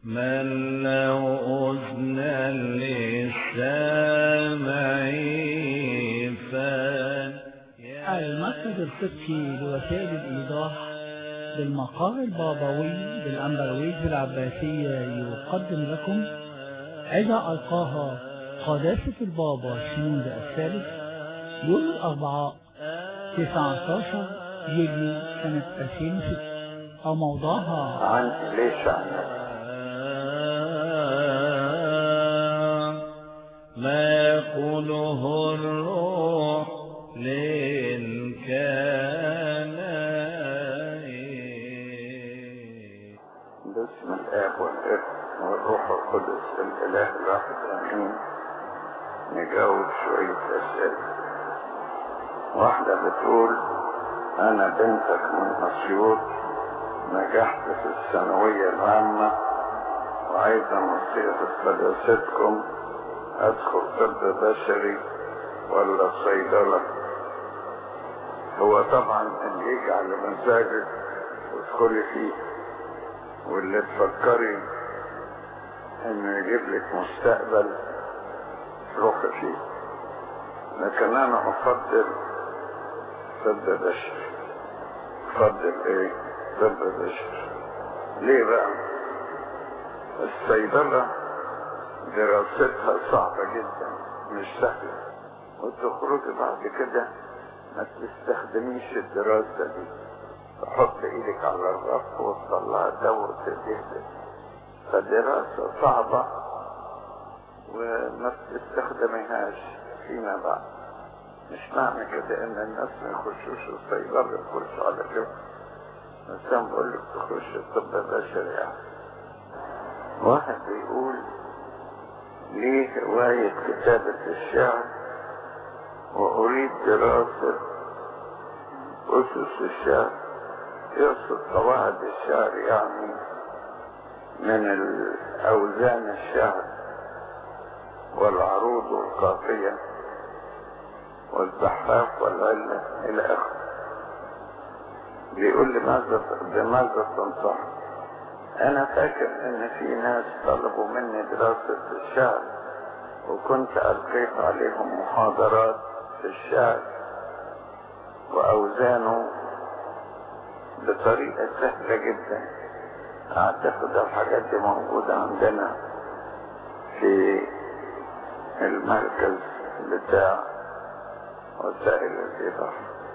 من له أذنا للسامع فان المركز القدسي لوسائل الإيضاح بالمقام البابوي بالأمبرويج بالعباسية يقدم لكم إذا ألقاها قداسة البابا شنود الثالث يوم الأربعاء 19 يوليو سنة 2006 وموضوعها عن ليش عنك ما يقوله الروح للكنائي باسم الآب والابن والروح القدس الإله الواحد آمين نجاوب شوية أسئلة واحدة بتقول أنا بنتك من أسيوط نجحت في الثانوية العامة وعايزة نصيحة قداستكم أدخل طب بشري ولا صيدلة هو طبعا اللي يجي على مزاجك وادخلي فيه واللي تفكري انه يجيب لك مستقبل روحي فيه لكن انا افضل طب بشري افضل ايه طب بشري ليه بقى الصيدلة دراستها صعبة جدا مش سهلة وتخرجي بعد كده ما تستخدميش الدراسة دي تحط ايدك على الرف وتطلع دواء وتديه فالدراسة صعبة وما بتستخدميهاش فيما بعد مش معنى كده ان الناس ما يخشوش الصيدلة يخشوا على كده بس انا بقول لك تخش الطب بشري يعني واحد بيقول ليه هواية كتابة الشعر وأريد دراسة أسس الشعر يقصد قواعد الشعر يعني من أوزان الشعر والعروض والقافية والزحاف والعلة إلى آخره بيقول لي ماذا بماذا تنصح أنا فاكر إن في ناس طلبوا مني دراسة الشعر وكنت ألقيت عليهم محاضرات في الشعر وأوزانه بطريقة سهلة جدا أعتقد الحاجات دي موجودة عندنا في المركز بتاع وسائل الإيضاح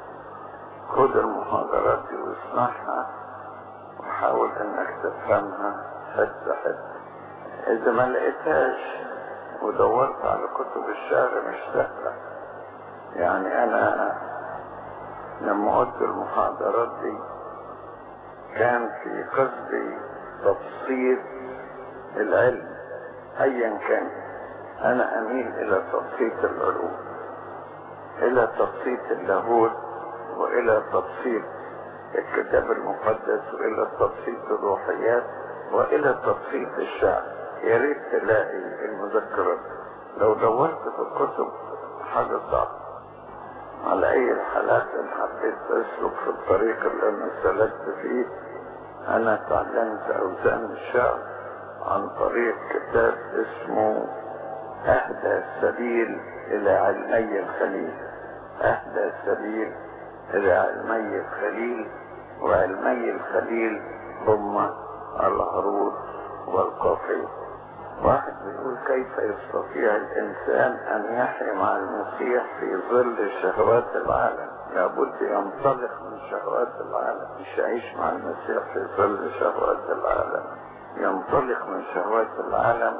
خد المحاضرات دي واسمعها وحاول انك تفهمها حتة حتة اذا ما لقيتهاش ودورت على كتب الشعر مش سهلة يعني انا لما قلت المحاضرات دي كان في قصدي تبسيط العلم ايا كان انا اميل الى تبسيط العلوم الى تبسيط اللاهوت والى تبسيط الكتاب المقدس والى تبسيط الروحيات والى تبسيط الشعر يا ريت تلاقي المذكرات لو دورت في الكتب حاجة صعبة على اي الحالات ان حبيت اسلك في الطريق اللي انا سلكت فيه انا اتعلمت اوزان الشعر عن طريق كتاب اسمه اهدى السبيل الى علمي الخليل اهدى السبيل الى علمي الخليل وعلمي الخليل هم العروض والقافية واحد بيقول كيف يستطيع الإنسان أن يحيا مع المسيح في ظل شهوات العالم لابد ينطلق من شهوات العالم مش يعيش مع المسيح في ظل شهوات العالم ينطلق من شهوات العالم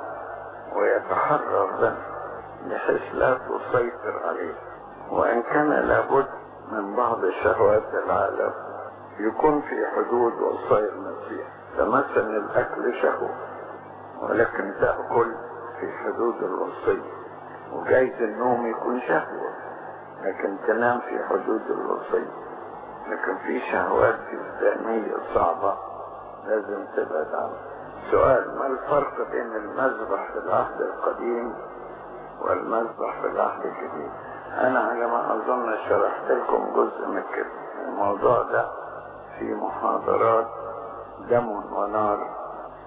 ويتحرر منه بحيث لا تسيطر عليه وإن كان لابد من بعض شهوات العالم يكون في حدود وصايا المسيح فمثلا الأكل شهوة ولكن تأكل في حدود الوصية وجايز النوم يكون شهوة لكن تنام في حدود الوصية لكن في شهوات إسلامية صعبة لازم تبعد عنها سؤال ما الفرق بين المذبح في العهد القديم والمذبح في العهد الجديد انا على ما اظن شرحت لكم جزء من كده الموضوع ده في محاضرات دم ونار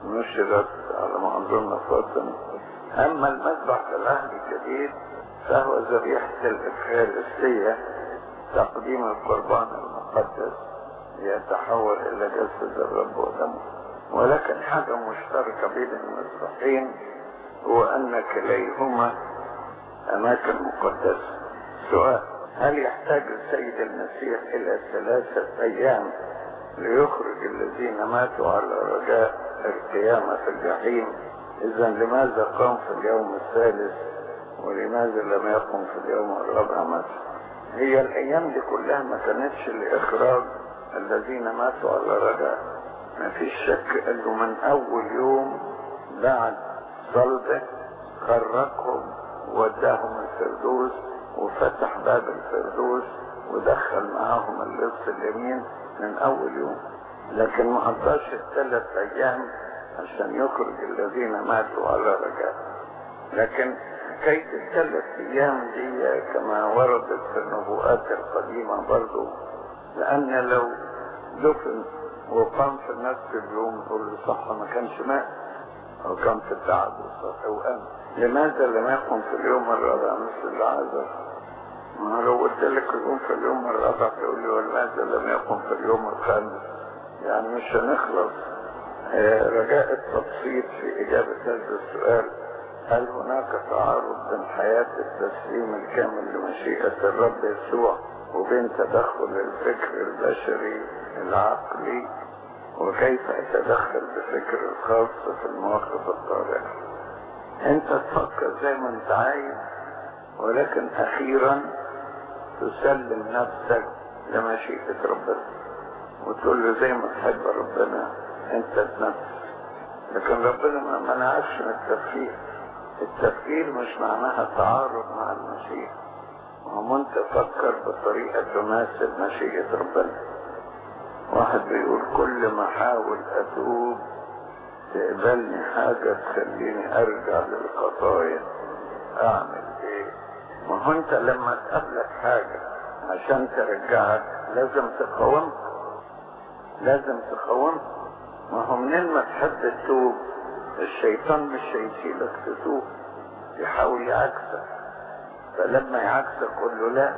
نشرت على ما أظن فاطمة أما المذبح في العهد الجديد فهو ذبيحة الإفخارستية تقديم القربان المقدس يتحول إلى جسد الرب ودمه ولكن حاجة مشتركة بين المذبحين هو أن كليهما أماكن مقدسة سؤال هل يحتاج السيد المسيح إلى ثلاثة أيام ليخرج الذين ماتوا على رجاء القيامة في الجحيم إذا لماذا قام في اليوم الثالث ولماذا لم يقم في اليوم الرابع مثلا هي الأيام دي كلها ما كانتش لإخراج الذين ماتوا على رجاء ما فيش شك أنه من أول يوم بعد صلبه خرجهم وداهم الفردوس وفتح باب الفردوس ودخل معاهم اللص اليمين من اول يوم لكن ما قضاش الثلاث ايام عشان يخرج الذين ماتوا على رجاء لكن حكاية الثلاث ايام دي كما وردت في النبوءات القديمة برضو لان لو دفن وقام في نفس اليوم يقول له صح ما كانش مات او كان في التعب والصح وقام لماذا لم يقم في اليوم الرابع مثل العازر ما لو قلت لك يقوم في اليوم الرابع تقول لي ولماذا لم يقم في اليوم الخامس يعني مش هنخلص آه، رجاء التبسيط في إجابة هذا السؤال هل هناك تعارض بين حياة التسليم الكامل لمشيئة الرب يسوع وبين تدخل الفكر البشري العقلي وكيف يتدخل بفكر الخاص في المواقف الطارئة انت تفكر زي ما انت عايز ولكن اخيرا تسلم نفسك لمشيئة ربنا وتقول له زي ما تحب ربنا انت تنفذ لكن ربنا ما منعكش من التفكير التفكير مش معناها تعارض مع المشيئة وهم انت فكر بطريقة تناسب مشيئة ربنا واحد بيقول كل ما احاول اتوب تقبلني حاجة تخليني ارجع للخطايا اعمل ايه ما هو انت لما تقابلك حاجة عشان ترجعك لازم تقاومها لازم تقاومها ما هو منين ما تحب تتوب الشيطان مش هيسيبك تتوب يحاول يعكسك فلما يعكسك قول له لا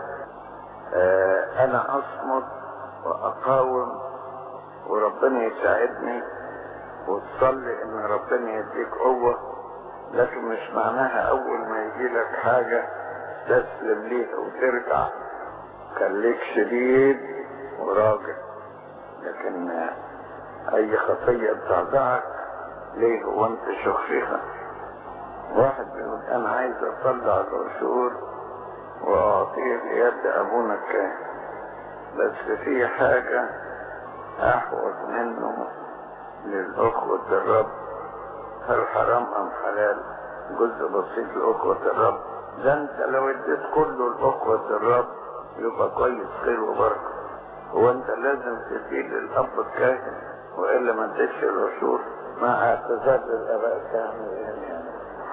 آه انا اصمد واقاوم وربنا يساعدني وتصلي ان ربنا يديك قوة لكن مش معناها اول ما يجي لك حاجة تسلم ليها وترجع خليك شديد وراجع لكن اي خطية بتعدعك ليه هو انت شخصيها واحد بيقول انا عايز اطلع العشور واعطيه ليد ابونا الكاهن بس في حاجة احوج منه للأخوة الرب هل حرام ام حلال جزء بسيط لأخوة الرب ده انت لو اديت كله لأخوة الرب يبقى كويس خير وبركة هو انت لازم تديه للأب الكاهن وإلا ما اديتش العشور مع اعتذار للآباء الكاهن يعني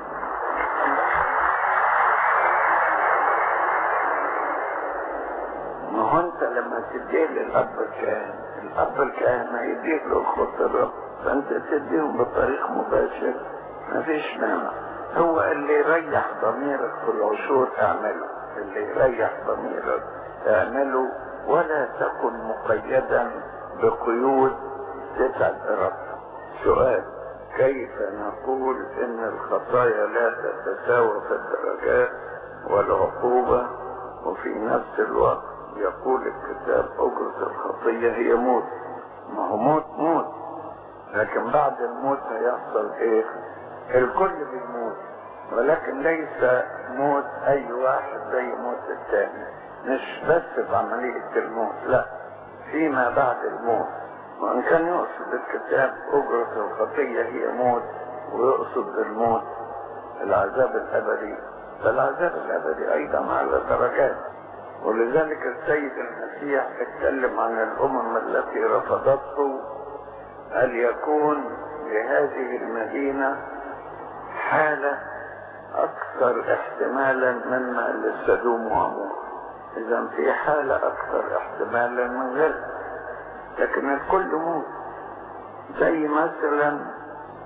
ما هو انت لما تديه للاب الكاهن الاب الكاهن هيديك لاخوة الرب فانت تديهم بطريق مباشر مفيش مانع هو اللي يريح ضميرك في العشور اعمله اللي يريح ضميرك اعمله ولا تكن مقيدا بقيود تتعب ارادتك سؤال كيف نقول ان الخطايا لا تتساوى في الدرجات والعقوبة وفي نفس الوقت يقول الكتاب أجرة الخطية هي موت ما هو موت موت لكن بعد الموت هيحصل ايه الكل بيموت ولكن ليس موت اي واحد زي موت الثاني مش بس في عملية الموت لا فيما بعد الموت وان كان يقصد الكتاب اجرة الخطية هي موت ويقصد بالموت العذاب الابدي فالعذاب الابدي ايضا على درجات ولذلك السيد المسيح اتكلم عن الامم التي رفضته هل يكون لهذه المدينة حالة اكثر احتمالا مما للسدوم وعمور اذا في حالة اكثر احتمالا من غيرها لكن الكل موت زي مثلا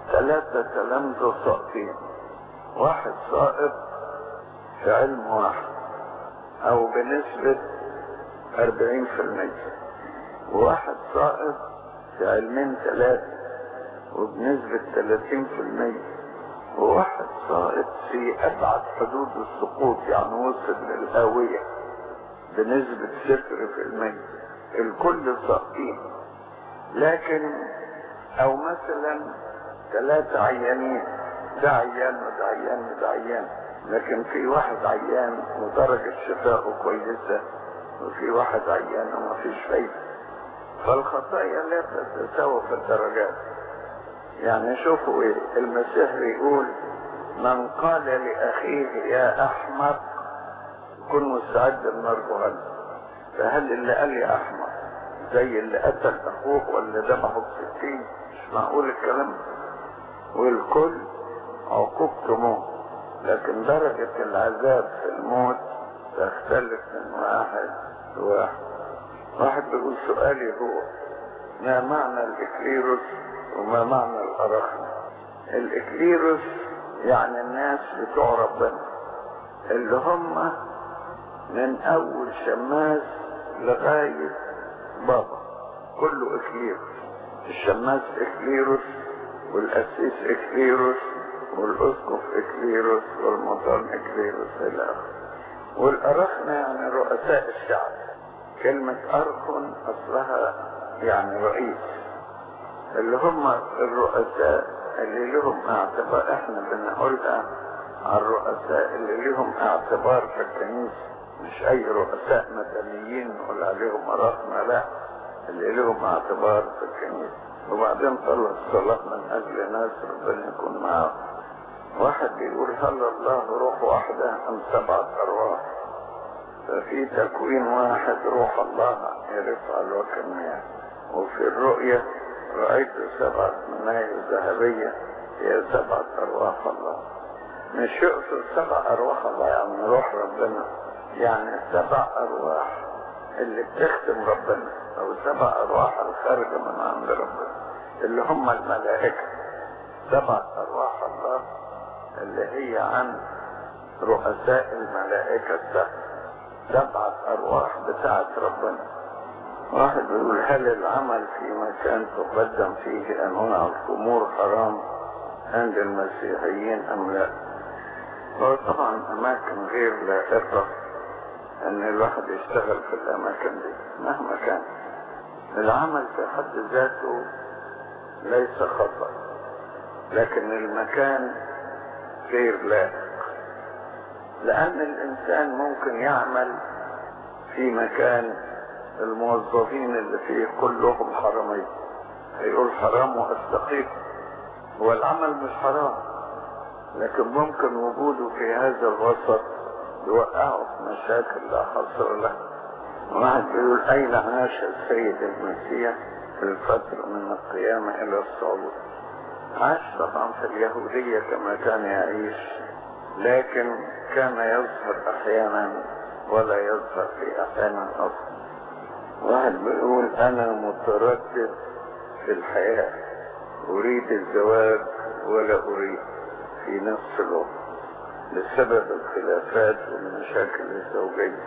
ثلاثة تلامذة ساقطين واحد ساقط في علم واحد او بنسبة اربعين في المية وواحد ساقط في علمين ثلاثة وبنسبة ثلاثين في المية وواحد ساقط في ابعد حدود السقوط يعني وصل للهاوية بنسبة صفر في المية الكل ساقطين لكن او مثلا ثلاثة عيانين ده عيان وده عيان وده عيان لكن في واحد عيان ودرجة شفائه كويسة وفي واحد عيان وما فيش فايدة فالخطايا لا تتساوى في الدرجات يعني شوفوا ايه المسيح بيقول من قال لأخيه يا أحمق كن مستعد لنرجو عنه فهل اللي قال يا أحمق زي اللي قتل أخوه ولا ذبحه بستين مش معقول الكلام والكل عقوبته موت لكن درجة العذاب في الموت تختلف من واحد لواحد واحد بيقول سؤالي هو ما معنى الإكليروس وما معنى الأرخنة الإكليروس يعني الناس بتوع ربنا اللي هم من أول شماس لغاية بابا كله إكليروس الشماس إكليروس والقسيس إكليروس والأسقف إكليروس والمطان إكليروس إلى آخره والأرخنة يعني رؤساء الشعب كلمة أرخن أصلها يعني رئيس اللي هم الرؤساء اللي لهم اعتبار احنا بنقولها على الرؤساء اللي لهم اعتبار في الكنيسة مش اي رؤساء مدنيين نقول عليهم أرخنة لا اللي لهم اعتبار في الكنيسة وبعدين طلع الصلاة من اجل ناس ربنا يكون معاهم واحد بيقول هل الله روح واحدة ام سبعة ارواح ففي تكوين واحد روح الله يفعل وكمية وفي الرؤية رأيت سبعة منايا ذهبية هي سبعة أرواح الله مش يقصد سبع أرواح الله يعني روح ربنا يعني سبع أرواح اللي بتخدم ربنا أو سبع أرواح الخارجة من عند ربنا اللي هم الملائكة سبع أرواح الله اللي هي عن رؤساء الملائكة السبع سبعة أرواح بتاعت ربنا واحد بيقول هل العمل في مكان تقدم فيه أنواع الخمور حرام عند المسيحيين أم لا؟ هو طبعا أماكن غير لائقة أن الواحد يشتغل في الأماكن دي مهما كان العمل في حد ذاته ليس خطأ لكن المكان غير لائق لأن الإنسان ممكن يعمل في مكان الموظفين اللي فيه كلهم حرامية هيقول حرام واستقيم هو العمل مش حرام لكن ممكن وجوده في هذا الوسط يوقعه في مشاكل لا حصر له واحد بيقول أين عاش السيد المسيح في الفترة من القيامة إلى الصعود عاش طبعا في اليهودية كما كان يعيش لكن كان يظهر أحيانا ولا يظهر في أحيانا أصلا واحد بيقول انا متردد في الحياة اريد الزواج ولا اريد في نفس الوقت بسبب الخلافات والمشاكل الزوجية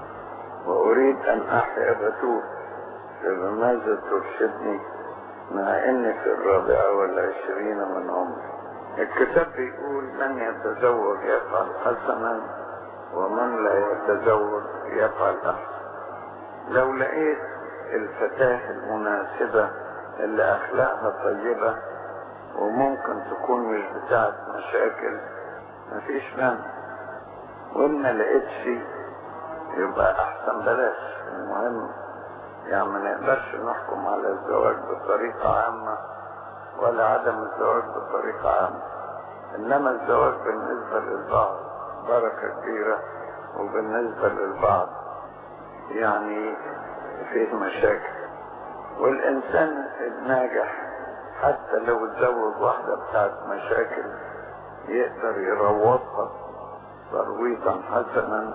واريد ان احيا بتوب فبماذا ترشدني مع اني في الرابعة والعشرين من عمري الكتاب بيقول من يتزوج يفعل حسنا ومن لا يتزوج يفعل احسن لو لقيت الفتاة المناسبة اللي أخلاقها طيبة وممكن تكون مش بتاعت مشاكل مفيش مانع وإن ما لقيتش يبقى أحسن بلاش المهم يعني ما نقدرش نحكم على الزواج بطريقة عامة ولا عدم الزواج بطريقة عامة إنما الزواج بالنسبة للبعض بركة كبيرة وبالنسبة للبعض يعني فيه مشاكل والإنسان الناجح حتى لو اتزوج واحدة بتاعت مشاكل يقدر يروضها ترويضا حسنا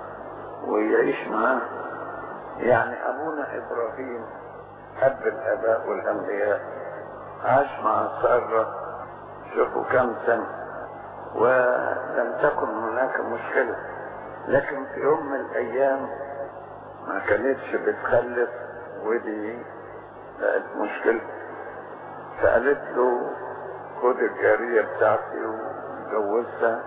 ويعيش معاه يعني أبونا إبراهيم أب الآباء والأنبياء عاش مع سارة شوفوا كم سنة ولم تكن هناك مشكلة لكن في يوم من الأيام ما كانتش بتخلف ودي بقت مشكلة فقالت له خد الجارية بتاعتي وجوزها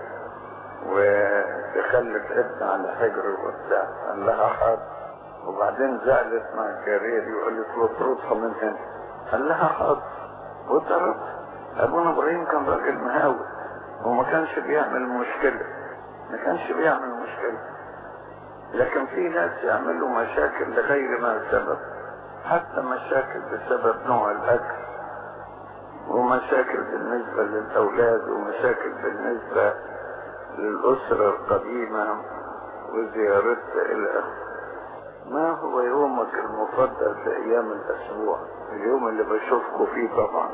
وتخلف ابن على حجر وبتاع قال لها حاضر وبعدين زعلت مع الجارية دي وقالت له اطردها من هنا قال لها حاضر وطردها ابونا ابراهيم كان راجل مهاوي وما كانش بيعمل مشكلة ما كانش بيعمل مشكلة لكن في ناس يعملوا مشاكل لغير ما سبب حتى مشاكل بسبب نوع الاكل ومشاكل بالنسبة للاولاد ومشاكل بالنسبة للاسرة القديمة وزيارتها الى اخره ما هو يومك المفضل في ايام الاسبوع اليوم اللي بشوفكم فيه طبعا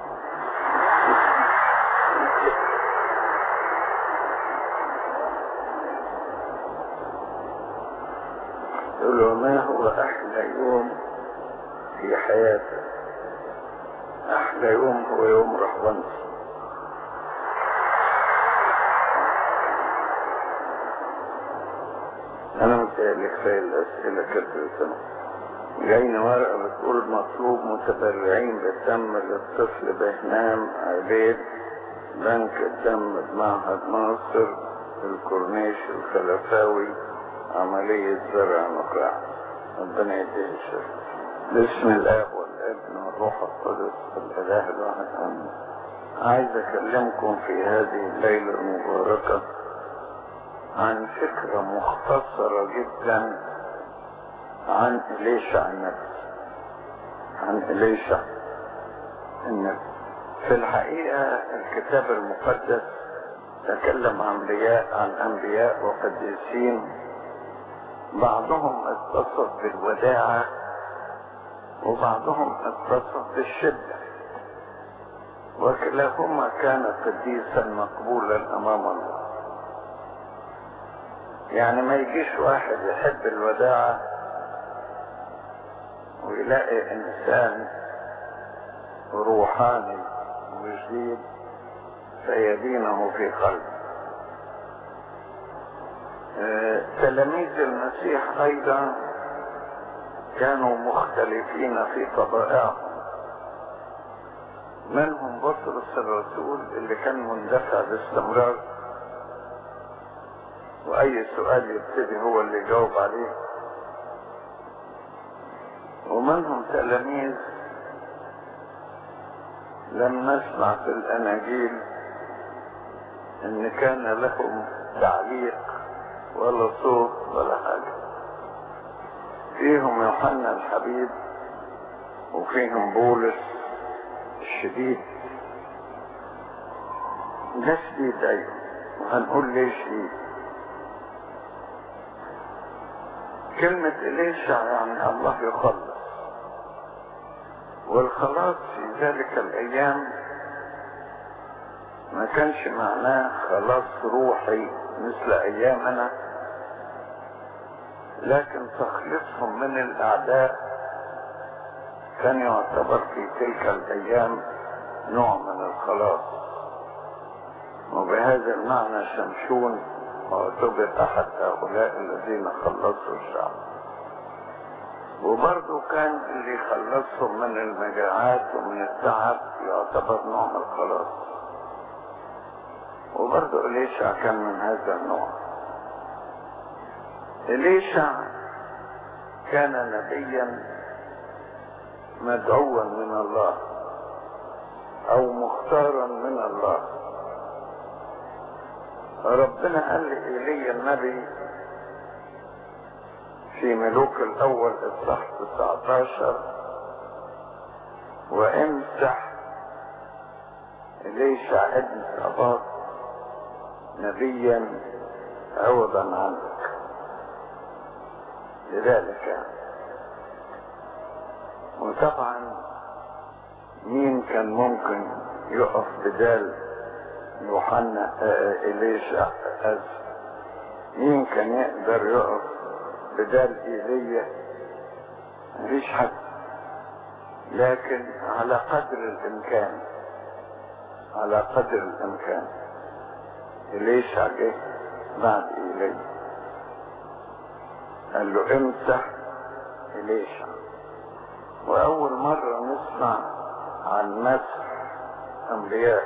يقول له ما هو احلى يوم في حياتك احلى يوم هو يوم رحبنتي انا متهيألي كفايه الاسئله كده جاينا ورقه بتقول مطلوب متبرعين بالدم للطفل بهنام عبيد بنك الدم بمعهد ناصر الكورنيش الخلفاوي عملية زرع نقاع ربنا يديه الشر باسم الاب والابن والروح القدس الاله الواحد امين عايز اكلمكم في هذه الليلة المباركة عن فكرة مختصرة جدا عن إليشع النبي عن إليشع النبي في الحقيقة الكتاب المقدس تكلم عن أنبياء عن أنبياء وقديسين بعضهم اتصف بالوداعة وبعضهم اتصف بالشدة وكلاهما كان قديسا مقبولا أمام الله يعني ما يجيش واحد يحب الوداعة ويلاقي إنسان روحاني وجديد فيدينه في قلبه تلاميذ المسيح ايضا كانوا مختلفين في طبائعهم منهم بطرس الرسول اللي كان مندفع باستمرار واي سؤال يبتدي هو اللي يجاوب عليه ومنهم تلاميذ لم نسمع في الاناجيل ان كان لهم تعليق ولا صوت ولا حاجة فيهم يوحنا الحبيب وفيهم بولس الشديد ده شديد ايوه وهنقول ليه شديد كلمة إليشع يعني الله يخلص والخلاص في ذلك الأيام ما كانش معناه خلاص روحي مثل أيامنا لكن تخليصهم من الأعداء كان يعتبر في تلك الأيام نوع من الخلاص وبهذا المعنى شمشون واعتبر أحد هؤلاء الذين خلصوا الشعب وبرضه كان اللي يخلصهم من المجاعات ومن التعب يعتبر نوع من الخلاص وبرضه إليشع كان من هذا النوع إليشع كان نبيا مدعوا من الله أو مختارا من الله ربنا قال لإيليا النبي في ملوك الأول إصحاح 19 وامسح إليشع ابن صباط نبيا عوضا عنك لذلك وطبعا مين كان ممكن يقف بدال يوحنا إليشع أز مين كان يقدر يقف بدال إيليا مفيش حد لكن على قدر الإمكان على قدر الامكان إليشع جه بعد إيليا قال له امسح إليشع وأول مرة نسمع عن مسح أنبياء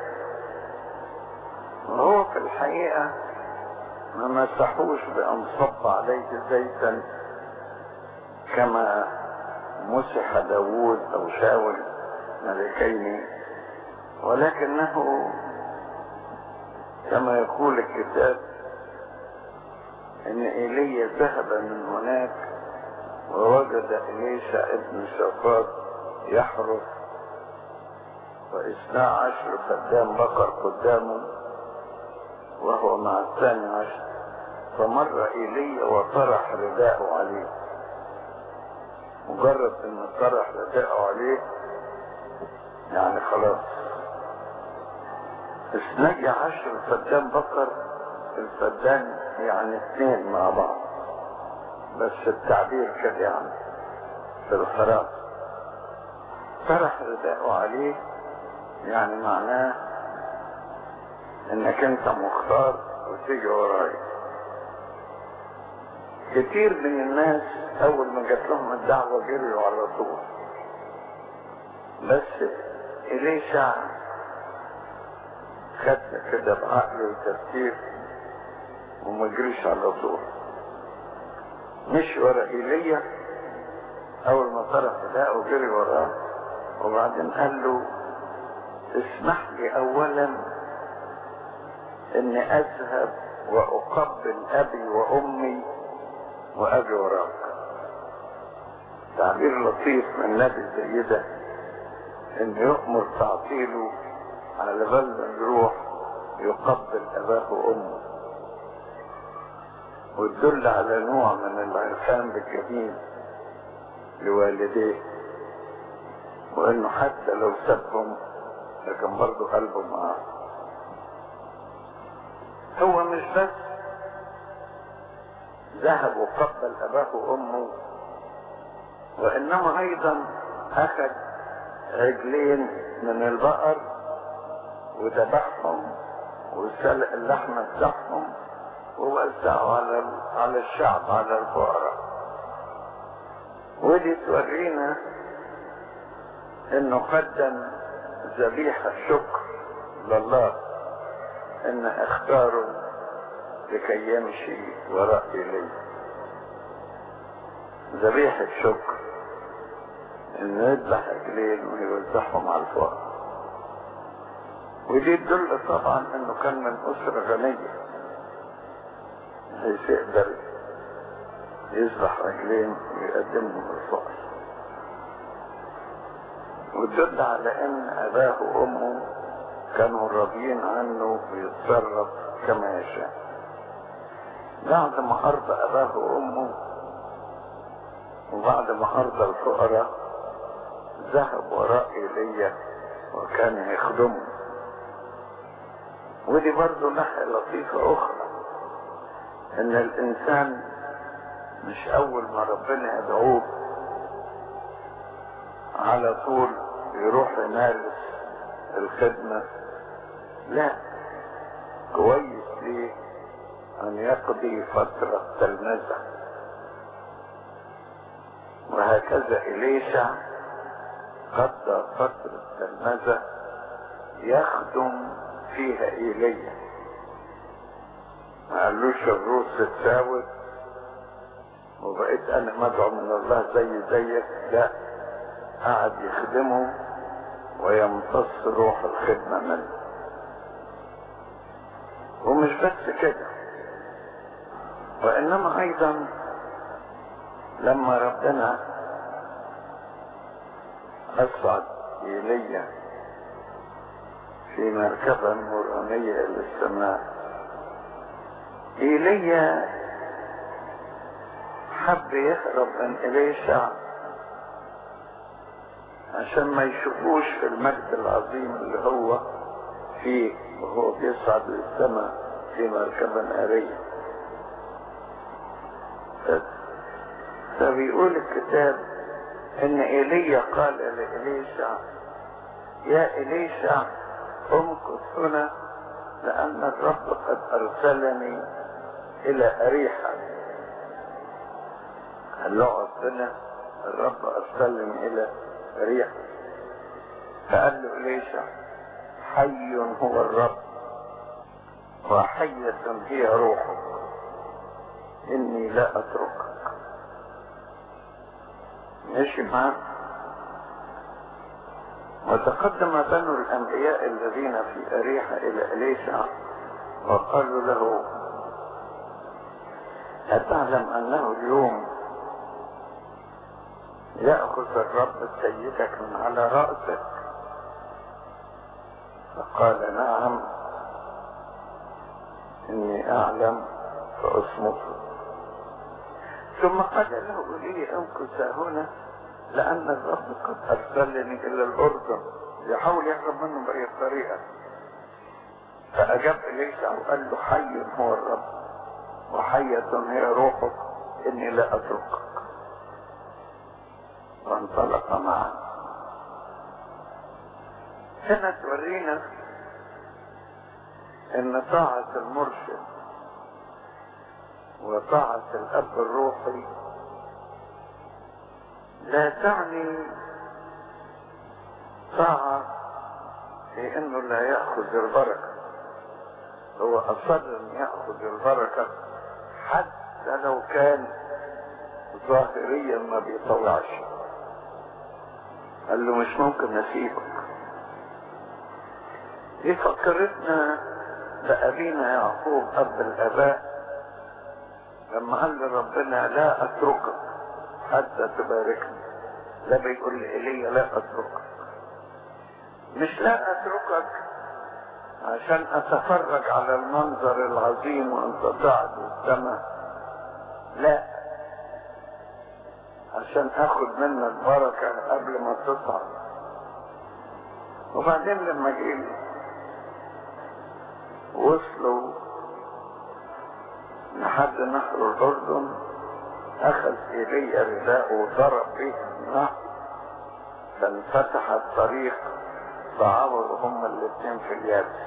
وهو في الحقيقة ما مسحوش بأن صب عليه زيتا كما مسح داوود أو شاول ملكين ولكنه كما يقول الكتاب ان ايليا ذهب من هناك ووجد اليشع ابن شفاط يحرس واثنا عشر خدام بقر قدامه وهو مع الثاني عشر فمر ايليا وطرح رداءه عليه مجرد ان طرح رداءه عليه يعني خلاص اثني عشر فدان بقر الفدان يعني اثنين مع بعض بس التعبير كده يعني في الخراف طرح رداءه عليه يعني معناه انك انت مختار وتيجي ورايا كتير من الناس اول ما جات لهم الدعوه جريوا على طول بس اليشع خدنا كده بعقل وتفكير وما جريش على طول مش ورا ايليا اول ما طرح رداءه وجري وراه وبعدين قال له اسمح لي اولا اني اذهب واقبل ابي وامي واجي وراك تعبير لطيف من نبي زي ده انه يؤمر تعطيله على بال ما يروح يقبل اباه وامه وتدل على نوع من العرفان بالجميل لوالديه وانه حتى لو سابهم لكن برضه قلبه معاه هو مش بس ذهب وقبل اباه وامه وانما ايضا اخذ عجلين من البقر وذبحهم وسلق اللحم بتاعهم ووزعوا على على الشعب على الفقراء ودي تورينا انه قدم ذبيحة شكر لله ان اختاره لكي يمشي وراء اليه ذبيحة شكر انه يذبح اجلين ويوزعهم على الفقراء ودي تدل طبعا انه كان من اسرة غنية بحيث يقدر يذبح رجلين ويقدمهم للفقر وتدل على ان اباه وامه كانوا راضيين عنه ويتصرف كما يشاء بعد ما ارضى اباه وامه وبعد ما ارضى الفقراء ذهب وراء ايليا وكان يخدمه ودي برضه ناحية لطيفة أخرى إن الإنسان مش أول ما ربنا يدعوه على طول يروح يمارس الخدمة لا كويس ليه أن يقضي فترة تلمذة وهكذا إليشع قضى فترة تلمذة يخدم فيها إيليا ما قالوش الروس تتساوت وبقيت أنا مدعو من الله زي زيك لا قعد يخدمه ويمتص روح الخدمة منه ومش بس كده وإنما أيضا لما ربنا أصعد إيليا في مركبة نورانية إلى السماء إيليا حب يهرب من إليشع عشان ما يشوفوش في المجد العظيم اللي هو فيه وهو بيصعد للسماء في مركبة نارية فبيقول الكتاب ان ايليا قال لإليشع يا إليشع امكث امكث هنا لأن الرب قد أرسلني إلى أريحة قال له اقعد هنا الرب أرسلني إلى أريحة فقال له إليشع حي هو الرب وحية هي روحك إني لا أتركك ماشي معاه وتقدم بنو الأنبياء الذين في أريحة إلى إليشع وقالوا له أتعلم أنه اليوم يأخذ الرب سيدك من على رأسك فقال نعم إني أعلم فأصمته ثم قال له لي امكث هنا لأن الرب قد أرسلني إلى الأردن يحاول يهرب منه بأي طريقة فأجاب إليسع وقال له حي هو الرب وحية هي روحك إني لا أتركك وانطلق معا هنا تورينا ان طاعة المرشد وطاعة الاب الروحي لا تعني طاعة في انه لا يأخذ البركة هو اصر ان يأخذ البركة حتى لو كان ظاهريا ما بيطلعش قال له مش ممكن اسيبك دي فكرتنا بأبينا يعقوب أب الآباء لما قال لربنا لا أتركك حتى تباركني لا بيقول لي إيليا لا أتركك مش لا أتركك عشان أتفرج على المنظر العظيم وأنت صاعد السماء لا عشان اخد منك بركة قبل ما تصعد وبعدين لما جيل وصلوا لحد نهر الأردن أخذ إيليا رداءه وضرب به النهر فانفتح الطريق فعبروا هما الاثنين في اليابس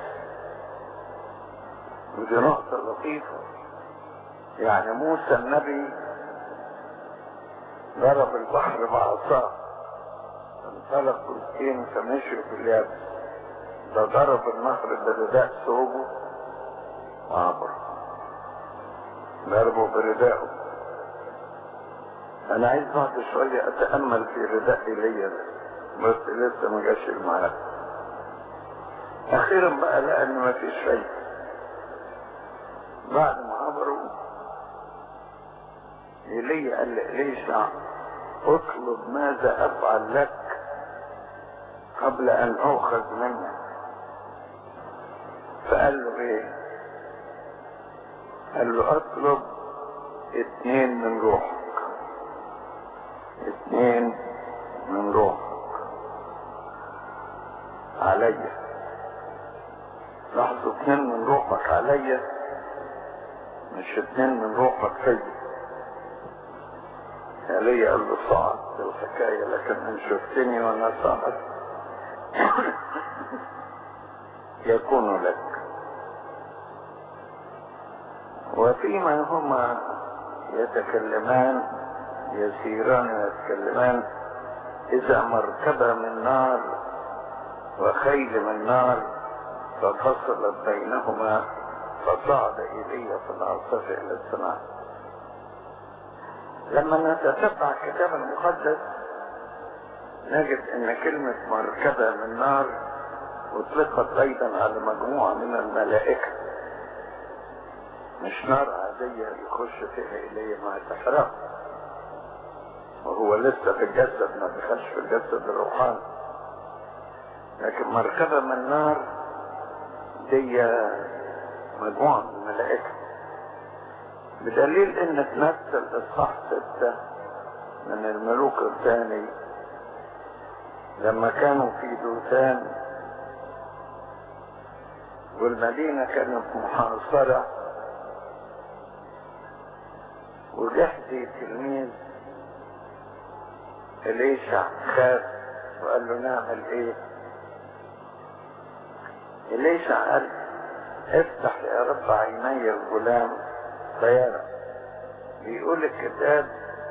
ودي نقطة لطيفة يعني موسى النبي ضرب البحر بعصاه انطلق جزئين فمشوا في اليابس ده ضرب النهر برداء ثوبه وعبر ضربه بردائه انا عايز بعد شوية اتأمل في رداء ايليا ده بس لسه ما جاش الميعاد اخيرا بقى لقى ان ما فيش شيء بعد ما عبروا ايليا قال لإليشع اطلب ماذا افعل لك قبل ان اخذ منك فقال له ايه قال له اطلب اتنين من روحك اتنين من روحك عليا لاحظوا اتنين من روحك عليا مش اتنين من روحك فيا علي قال له صعد الحكاية لكن ان شفتني وانا صعد يكون لك وفيما هما يتكلمان يسيران ويتكلمان إذا مركبة من نار وخيل من نار ففصلت بينهما فصعد إلي في العاصفة إلى السماء لما نتتبع الكتاب المقدس نجد ان كلمة مركبة من نار اطلقت ايضا على مجموعة من الملائكة مش نار عادية يخش فيها إليه ما تحرق وهو لسه في الجسد ما دخلش في الجسد الروحاني لكن مركبة من نار دي مجموعة من الملائكة بدليل ان تمثل اصحاح ستة من الملوك الثاني لما كانوا في دوثان والمدينة كانت محاصرة وجحدي تلميذ إليشع خاف وقال له نعمل ايه إليشع قال افتح يا رب عيني الغلام فيرى بيقول الكتاب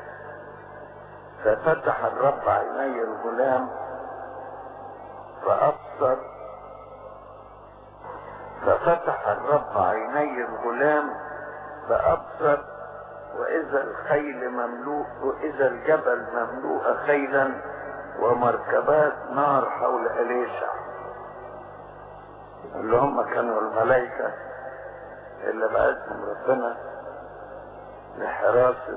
ففتح الرب عيني الغلام فأبصر ففتح الرب عيني الغلام فأبصر وإذا الخيل مملوء وإذا الجبل مملوء خيلا ومركبات نار حول أليشع اللي هم كانوا الملائكة اللي بعثهم ربنا لحراسة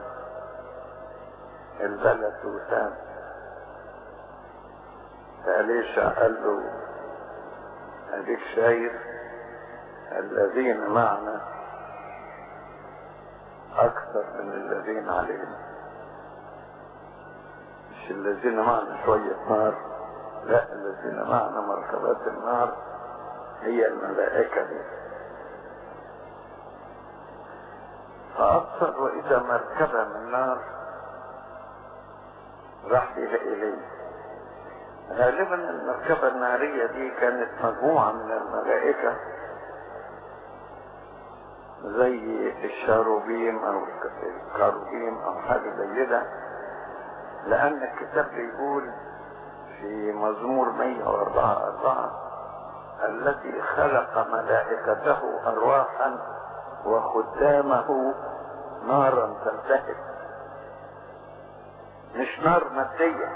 البلد وسام فأليشع قال له أديك شايف الذين معنا أكثر من الذين علينا مش الذين معنا شوية نار لا الذين معنا مركبات النار هي الملائكة دي فأبصر وإذا مركبة من نار راح بها إليه غالبا المركبة النارية دي كانت مجموعة من الملائكة زي الشاروبيم او الكاروبيم او حاجة زي كده لان الكتاب بيقول في مزمور 104 4 الذي خلق ملائكته ارواحا وخدامه نارا تلتهب مش نار مادية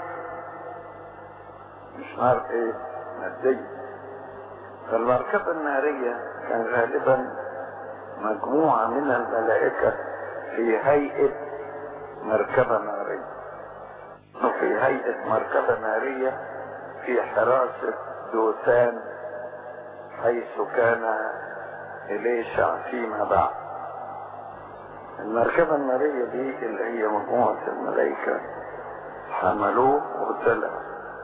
مش نار ايه مادية فالمركبة النارية كان غالبا مجموعة من الملائكة في هيئة مركبة نارية وفي هيئة مركبة نارية في حراسة دوسان حيث كان إليشع فيما بعد المركبة النارية دي اللي هي مجموعة الملائكة حملوه وطلع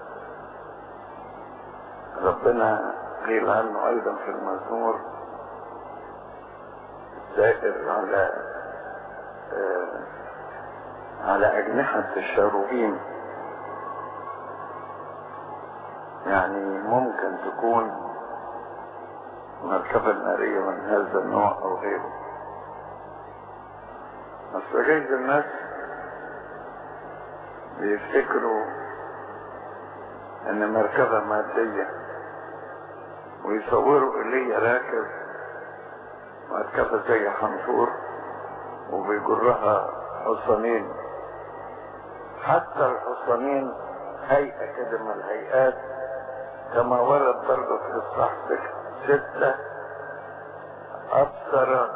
ربنا قيل عنه أيضا في المزمور سائر على آه على أجنحة الشاروبين يعني ممكن تكون مركبة نارية من هذا النوع أو غيره بس جايز الناس بيفتكروا ان مركبة مادية ويصوروا إلي راكب مركبة زي حنطور وبيجرها حصانين حتى الحصانين هيئة كده من الهيئات كما ورد برضه في الصح ستة أبصر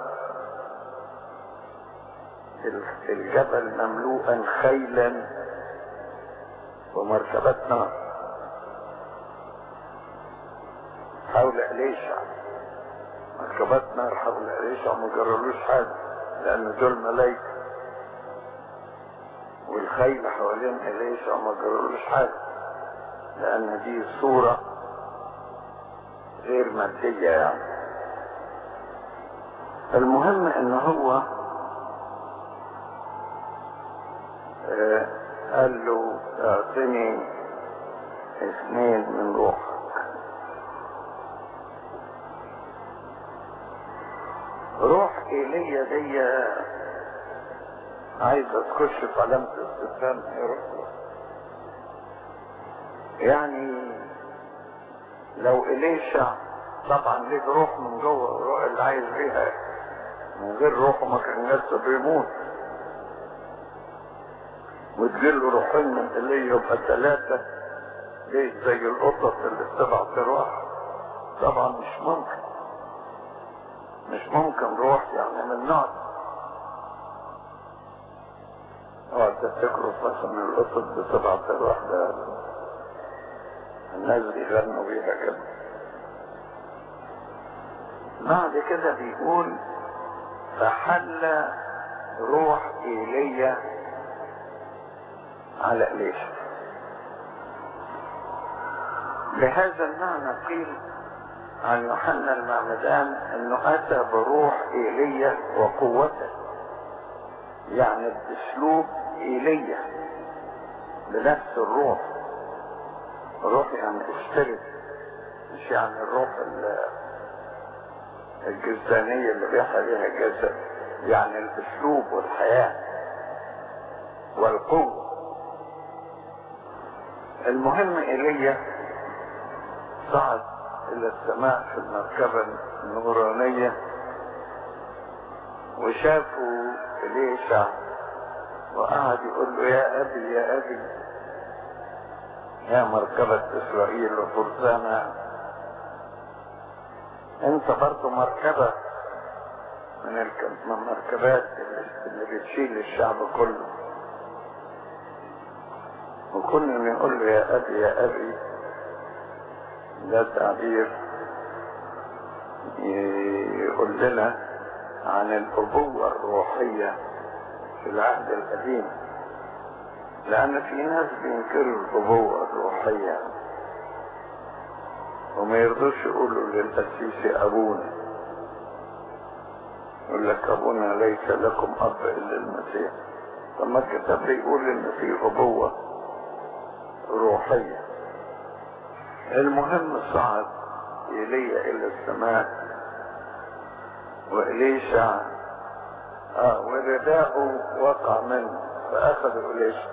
الجبل مملوءا خيلا ومركبات نار حول إليشع مركبات نار حول إليشع ما جرالوش حاجة لأن دول ملايكة والخيل حوالين إليشع ما جرالوش حاجة لأن دي صورة غير مادية يعني المهم ان هو آه قال له اعطني اثنين من روحك روح ايليا دي عايزة تخش في علامة استفهام يروح يعني لو إليشع طبعا ليه روح من جوه الروح اللي عايز بيها من غير روحه ما كان لسه بيموت وتجيله روحين من إليه يبقى ثلاثة ليه زي القطط اللي بتبع تروح طبعا مش ممكن مش ممكن روح يعني من نوع اه تفتكروا مثلا القطط بتبع تروح ده الناس بيغنوا بيها كده بعد كده بيقول فحل روح ايليا على إليشا بهذا المعنى قيل عن يوحنا المعمدان انه اتى بروح ايليا وقوته يعني باسلوب ايليا بنفس الروح روح يعني اشترك مش يعني الروح الجسدانية اللي بيحيا بيها الجسد يعني الاسلوب والحياة والقوة المهم ايليا صعد الى السماء في المركبة النورانية وشافوا إليشع وقعد يقول له يا أبي يا أبي يا مركبة إسرائيل وفرسانها أنت برضه مركبة من المركبات اللي بتشيل الشعب كله وكنا نقول له يا أبي يا أبي ده تعبير يقول لنا عن الأبوة الروحية في العهد القديم لأن في ناس بينكروا الأبوة الروحية وما يرضوش يقولوا للقسيس أبونا يقول لك أبونا ليس لكم أب إلا المسيح طب ما الكتاب بيقول إن في أبوة روحية المهم صعد إيليا إلى السماء وإليشع آه ورداءه وقع منه فأخذ إليشع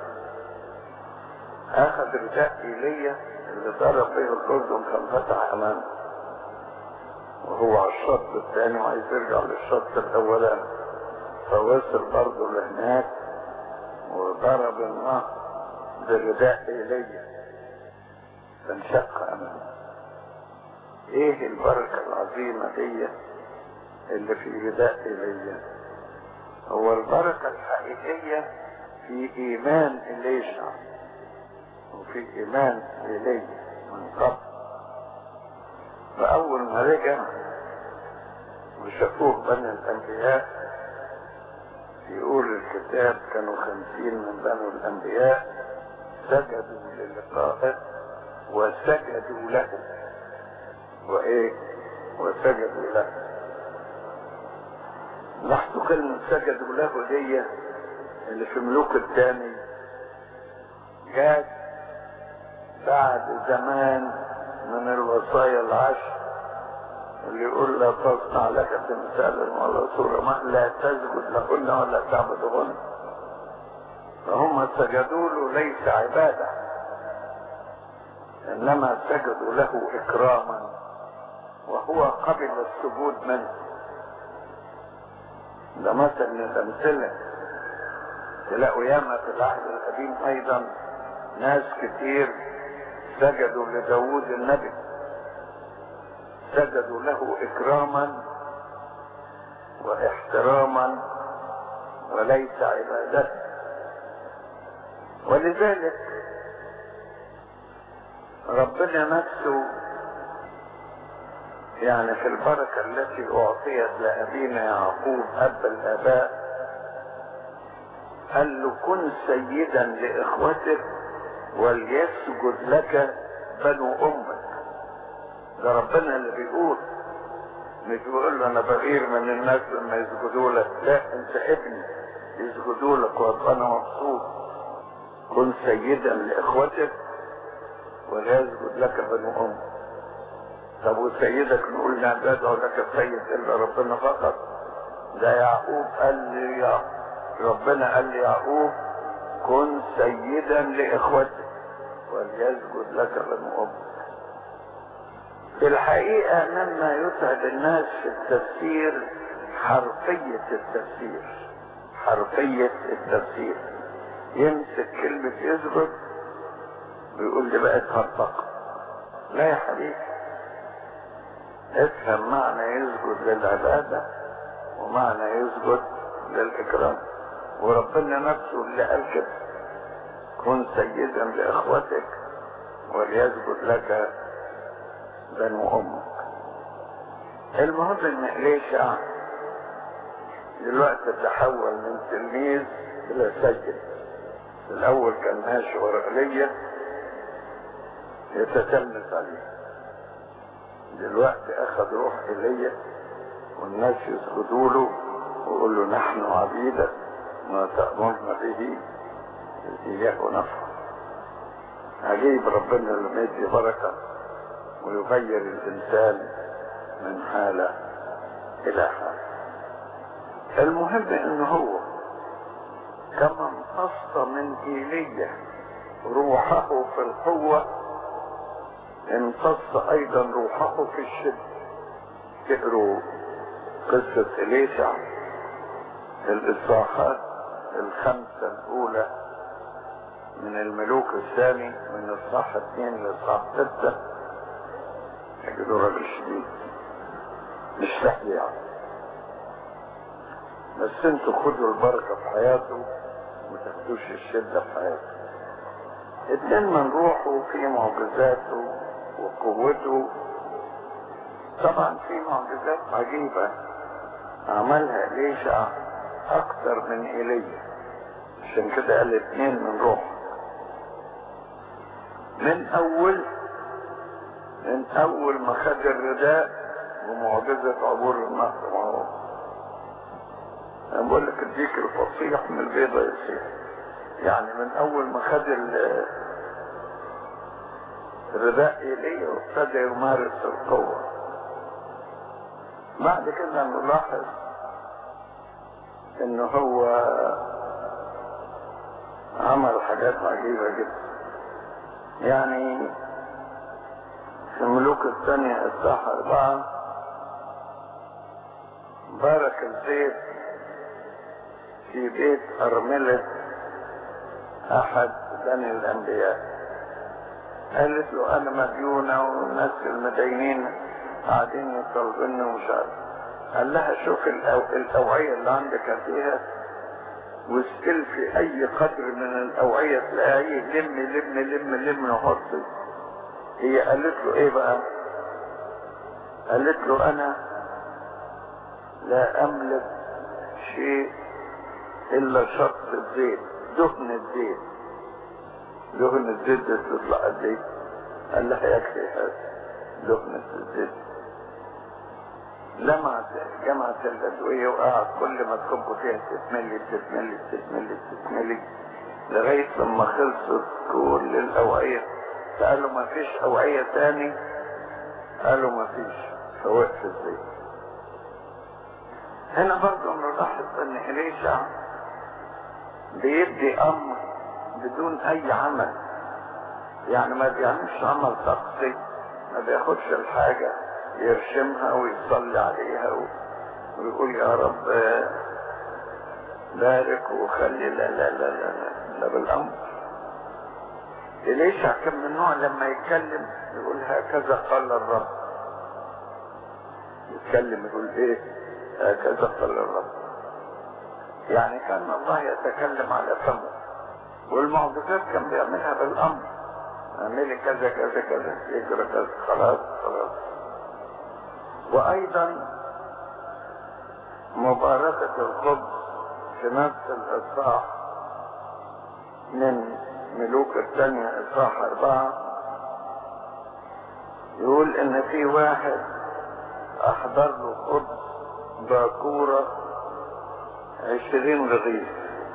أخذ رداء إيليا اللي ضرب به الأردن كان فتح أمامه وهو على الشط الثاني وعايز يرجع للشط الأولاني فوصل برضه لهناك وضرب النهر برداء إيليا فانشق أمامه إيه البركة العظيمة دي اللي في رداء إيليا هو البركة الحقيقية في إيمان إليشع وفي إيمان إلي من قبل فأول ما رجع وشافوه بني الأنبياء يقول الكتاب كانوا خمسين من بني الأنبياء سجدوا للقائه وسجدوا له وإيه وسجدوا له لاحظوا كلمة سجدوا له دي اللي في ملوك الثاني جات بعد زمان من الوصايا العشر اللي يقول لا تصنع لك تمثالا ولا صورة ما لا تسجد لهن ولا تعبدهن فهم سجدوا له ليس عبادة إنما سجدوا له إكراما وهو قبل السجود منه ده مثل من الأمثلة تلاقوا ياما في العهد القديم أيضا ناس كتير سجدوا لداود النبي سجدوا له إكراما واحتراما وليس عبادة ولذلك ربنا نفسه يعني في البركة التي أعطيت لأبينا يعقوب أب الآباء قال له كن سيدا لإخوتك وليسجد لك بنو أمك ده ربنا اللي بيقول مش بيقول له أنا بغير من الناس لما يسجدوا لك لا أنت ابني يسجدوا لك وأبقى أنا مبسوط كن سيدا لإخوتك وليسجد لك بنو أمك طب وسيدك نقول لا بدعو لك السيد الا ربنا فقط ده يعقوب قال لي يا ربنا قال لي يعقوب كن سيدا لاخوتك وليسجد لك بنو امك في الحقيقة مما يتعب الناس في التفسير حرفية التفسير حرفية التفسير يمسك كلمة يسجد ويقول لي بقت هرطقة لا يا حبيبي افهم معنى يسجد للعبادة ومعنى يسجد للإكرام وربنا نفسه اللي قال كده كن سيدا لإخوتك وليسجد لك بنو أمك المهم إن إليشع دلوقتي تحول من تلميذ إلى سيد الأول كان ماشي ورا إيليا يتتلمذ عليه دلوقتي اخذ روح ايليا والناس يسجدوا له ويقولوا نحن عبيدك ما تأمرنا به إياه نفعل عجيب ربنا لما يدي بركة ويغير الإنسان من حالة إلى حالة المهم إن هو كما امتص من إيليا روحه في القوة امتص أيضا روحه في الشدة تقروا قصة إليشع الإصلاحات الخمسة الأولى من الملوك الثاني من إصلاح اثنين لإصلاح ستة تجدوا راجل شديد مش سهل يعني بس انتوا خدوا البركة في حياته وما تاخدوش الشدة في حياته اتنين من روحه في معجزاته وقوته طبعا في معجزات عجيبة عملها ليشع اكتر من ايليا عشان كده قال اتنين من روحه من اول من اول ما خد الرداء ومعجزة عبور النهر معه انا بقول لك اديك الفصيح من البيضة يصير يعني من اول ما خد ال- الرداء ايليا وابتدى يمارس القوة بعد كده نلاحظ ان هو عمل حاجات عجيبة جدا يعني في الملوك الثانية الساحة أربعة بارك الزيت في بيت أرملة أحد بني الأنبياء قالت له أنا مديونة والناس المدينين قاعدين يطلبني ومش عارف قال لها شوف الأو- الأوعية اللي عندك فيها واستلفي أي قدر من الأوعية تلاقيه لم لم لم لم وحطي هي قالت له إيه بقى؟ قالت له أنا لا أملك شيء إلا شط الزيت دهن الزيت دهن الزيت ده تطلع قد إيه؟ قال لها يكفي هذا دهنة الزيت لمعت جمعت الأدوية وقعد كل ما تكب فيها تتملي تتملي تتملي تتملي لغاية لما خلصت كل الأوعية فقالوا ما فيش أوعية تاني قالوا ما فيش فوقف الزيت هنا برضو نلاحظ ان إليشع بيدي أمر بدون أي عمل يعني ما بيعملش عمل شخصي ما بياخدش الحاجة يرشمها ويصلي عليها و- ويقول يا رب بارك وخلي لا لا لا لا لا, لا بالأمر إليشع كان من النوع لما يتكلم يقول هكذا قال الرب يتكلم يقول ايه هكذا قال الرب يعني كان الله يتكلم على فمه والمعجزات كان بيعملها بالامر اعملي كذا كذا كذا يجرى كذا خلاص خلاص وايضا مباركة الخبز في نفس الاصحاح من ملوك الثانية اصحاح اربعة يقول ان في واحد احضر له خبز باكورة عشرين رغيف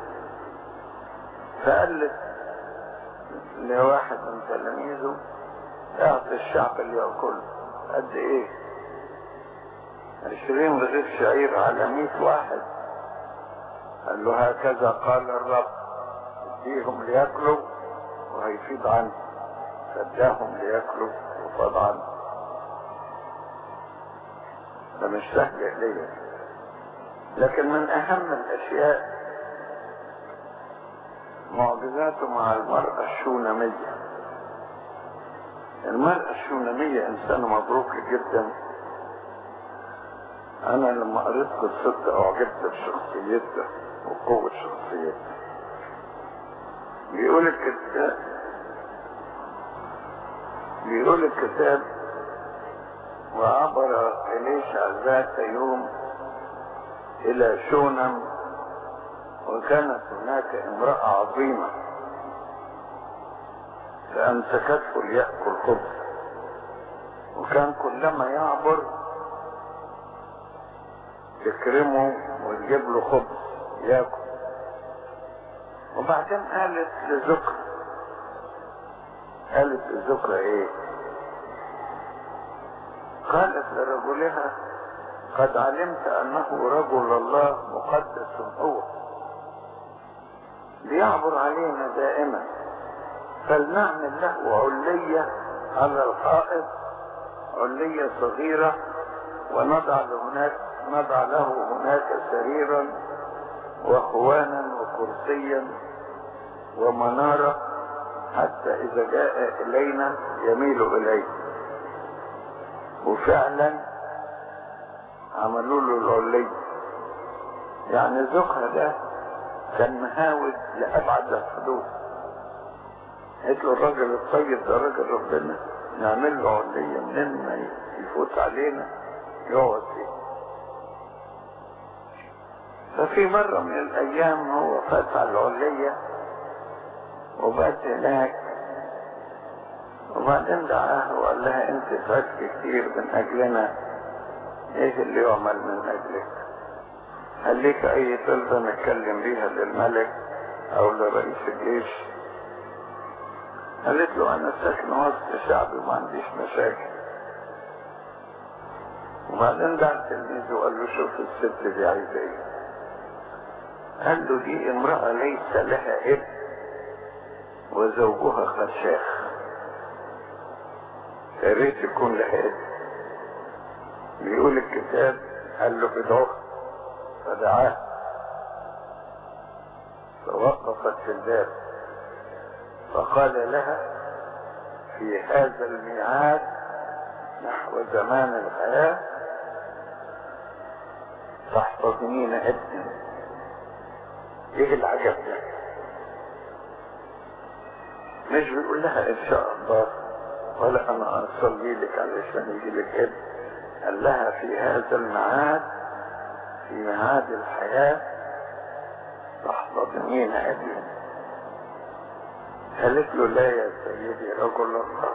فقالت لواحد من تلاميذه اعطي الشعب اللي ياكله قد ايه عشرين رغيف شعير على مئة واحد قال له هكذا قال الرب اديهم لياكلوا وهيفيض عنه فاداهم لياكلوا وفاض عنه ده مش سهل إليه لكن من أهم الأشياء معجزاته مع المرأة الشونامية المرأة الشونامية إنسانة مبروكة جدا أنا لما قريت قصتها أعجبت بشخصيتها وقوة شخصيتها بيقول الكتاب بيقول الكتاب وعبر إليشع ذات يوم إلى شونم وكانت هناك امرأة عظيمة فأمسكته ليأكل خبز وكان كلما يعبر تكرمه وتجيب له خبز ياكل وبعدين قالت لذكر قالت لذكر ايه لرجلها قد علمت أنه رجل الله مقدس هو بيعبر علينا دائما فلنعمل له علية على الحائط علية صغيرة ونضع له هناك نضع له هناك سريرا وخوانا وكرسيا ومنارة حتى إذا جاء إلينا يميل إليه وفعلا عملوا له العلي يعني زوجها ده كان مهاود لأبعد الحدود قلت له الراجل الطيب ده راجل ربنا نعمل له علية منين ما يفوت علينا يقعد فيه ففي مرة من الأيام هو فات على العلية وبات هناك وبعدين دعاها وقال لها انت تعبت كتير من اجلنا ايه اللي يعمل من اجلك هل لك اي طلبة نتكلم بيها للملك او لرئيس الجيش قالت له انا ساكن وسط شعبي وما عنديش مشاكل وبعدين دعا تلميذه وقال له شوف الست دي عايزه ايه قال له دي امرأة ليس لها ابن وزوجها قد شاخ يا ريت يكون لها ابن بيقول الكتاب قال له ادعوه فدعاه فوقفت في الباب فقال لها في هذا الميعاد نحو زمان الحياة تحتضنين ابنا ايه العجب ده مش بيقول لها ان شاء الله ولا انا اصلي لك علشان يجي لك ابن قال لها في هذا الميعاد في ميعاد الحياة تحتضنين ابنا قالت له لا يا سيدي رجل الله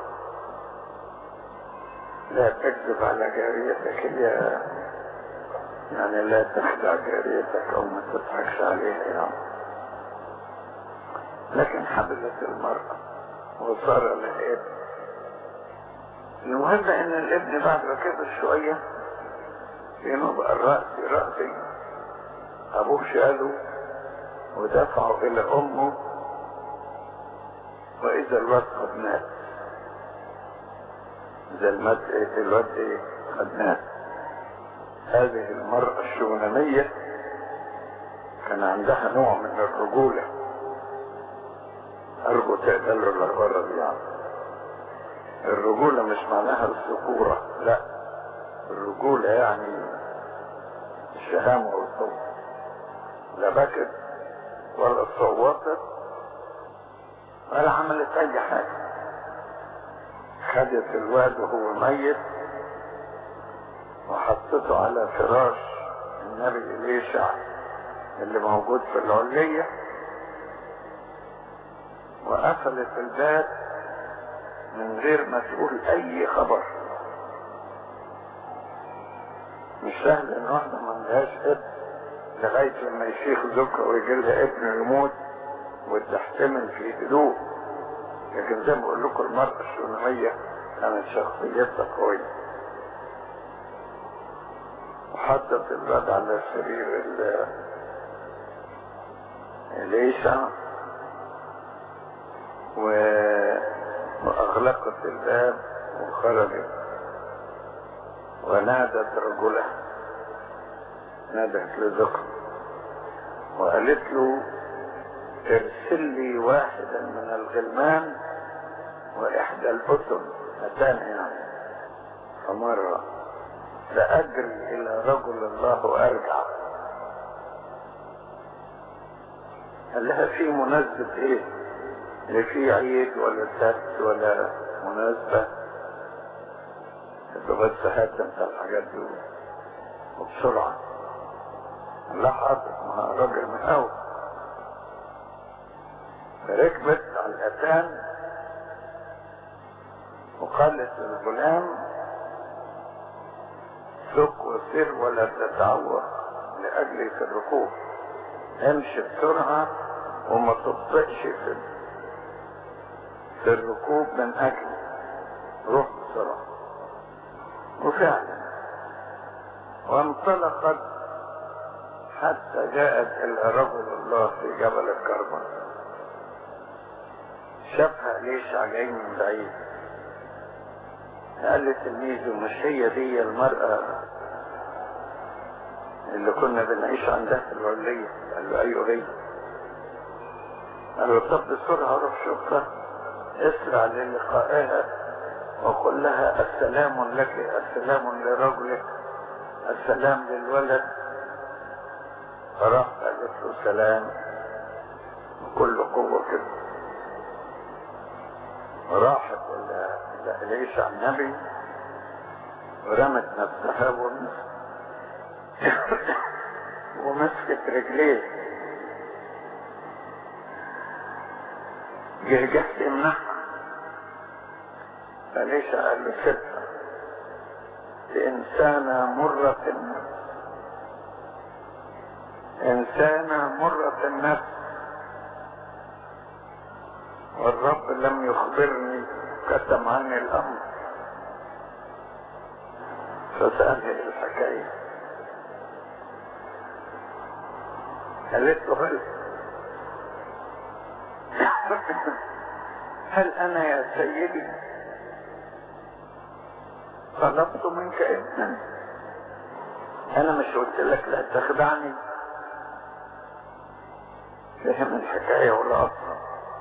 لا تكذب على جاريتك هي يعني لا تخدع جاريتك او ما تضحكش عليها يعني لكن حبلت المرأة وصار لها ابن المهم ان الابن بعد ما كبر شوية فينه بقى الرأس رأسي ابوه شاله ودفعه الى امه واذا الواد قد مات اذا المات ايه الواد ايه قد مات هذه المرأة الشونامية كان عندها نوع من الرجولة أرجو تقبلوا العبارة دي يعني الرجولة مش معناها الذكورة لا الرجولة يعني الشهامة والصوت لا بكت ولا صوتت ولا عملت أي حاجة خدت الواد وهو ميت وحطته على فراش النبي إليشع اللي موجود في العلية وقفلت الباب من غير ما تقول أي خبر مش سهل إن واحدة ما عندهاش ابن لغاية لما يشيخ زوجها ويجي لها ابن يموت وتحتمل في هدوء لكن زي ما بقول لكم المرأة الشونامية كانت شخصيتها قوية وحطت الواد على سرير العيشة و... وأغلقت الباب وخرجت ونادت رجله نادت لزوجها وقالت له ارسل لي واحدا من الغلمان واحدى الأسم أتانا يعني فمرة سأجري إلى رجل الله وأرجع قال لها في مناسبة إيه؟ لا في عيد ولا سبت ولا مناسبة قلت بس هات انت الحاجات دي وبسرعة لا حاطط مع راجل مقاوم فركبت على الأتان وقالت للغلام سك وسر ولا تتعوق لأجلي في الركوب امشي بسرعة وما تبطئش في في الركوب من أجلي روح بسرعة وفعلا وانطلقت حتى جاءت إلى رجل الله في جبل الكرمل شافها ليش جاي من بعيد قال لتلميذه مش هي دي المرأة اللي كنا بنعيش عندها في العلية قال له ايوه هي قال له طب بسرعة روح شوفها اسرع للقائها وقل لها السلام لك السلام لرجلك السلام للولد فراح قالت له سلام بكل قوة كده راحت ليش على النبي ورمت نفسها ومسكت ومسكت رجليه جهجهت يمنعها فليش قال له سبها إنسانة مرة النفس إنسانة مرة النفس والرب لم يخبرني كتم عني الأمر فسألني الحكاية قالت له هل هل أنا يا سيدي طلبت منك ابنا أنا مش قلت لك لا تخدعني فهم الحكاية ولا أصلا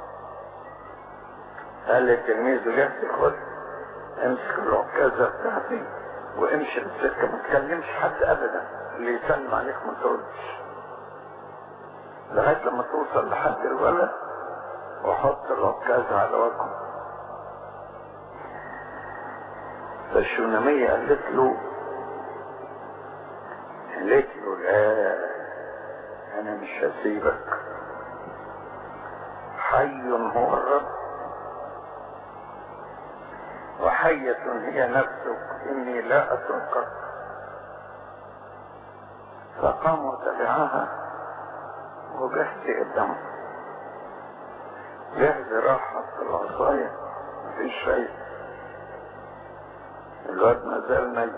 قال للتلميذ جهد خد امسك العكازة بتاعتي وامشي السكة ما تكلمش حد ابدا اللي يسلم عليك ما تردش لغاية لما توصل لحد الولد وحط العكازة على وجهه فالشونامية قالت له قالت له لا انا مش هسيبك حي هو الرب وحية هي نفسك إني لا أتركك فقام وتبعها وجهز قدامه جهز راح حط العصاية مفيش شيء الواد ما زال ميت